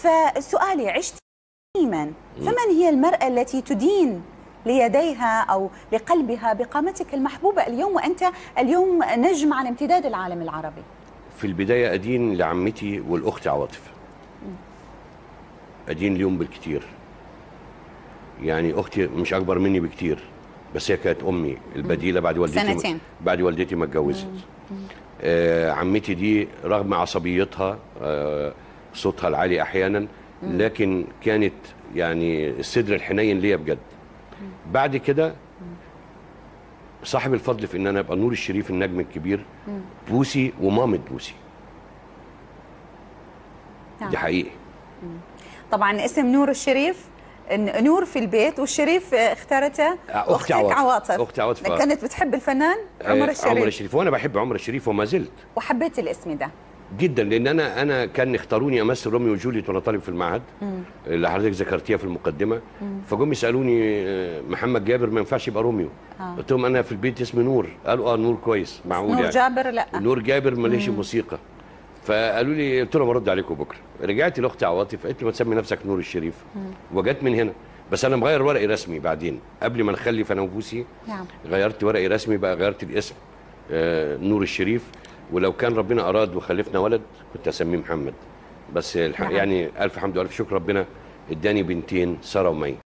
فسؤالي عشت يتيما فمن هي المرأة التي تدين ليديها أو لقلبها بقامتك المحبوبة اليوم وأنت اليوم نجم على امتداد العالم العربي في البدايه ادين لعمتي والاخت عواطف ادين اليوم بالكتير يعني اختي مش اكبر مني بكتير بس هي كانت امي البديله بعد والدتي سنتين. بعد والدتي ما اتجوزت آه عمتي دي رغم عصبيتها آه صوتها العالي احيانا لكن كانت يعني الصدر الحنين ليا بجد بعد كده صاحب الفضل في ان انا ابقى نور الشريف النجم الكبير بوسي ومامة بوسي نعم. دي حقيقي طبعا اسم نور الشريف إن- نور في البيت والشريف آه، اختارته أختي أختك عواطف. عواطف أختي عواطف، آه. كانت بتحب الفنان عمر آه، الشريف عمر الشريف وانا بحب عمر الشريف وما زلت وحبيت الاسم ده جدا لان انا انا كان اختاروني امثل روميو وجوليت وانا طالب في المعهد اللي حضرتك ذكرتيها في المقدمه فجم يسالوني آه، محمد جابر ما ينفعش يبقى روميو آه. قلت لهم انا في البيت اسمي نور قالوا اه نور كويس معقول نور يعني جابر لا نور جابر ماليش موسيقى فقالوا لي قلت لهم ارد عليكم بكره رجعت لاختي عواطف قالت لي ما تسمي نفسك نور الشريف وجت من هنا بس انا مغير ورقي رسمي بعدين قبل ما نخلف انا وبوسي نعم غيرت ورقي رسمي بقى غيرت الاسم آه نور الشريف ولو كان ربنا اراد وخلفنا ولد كنت اسميه محمد بس الحق نعم. يعني الف حمد والف شكر ربنا اداني بنتين ساره ومي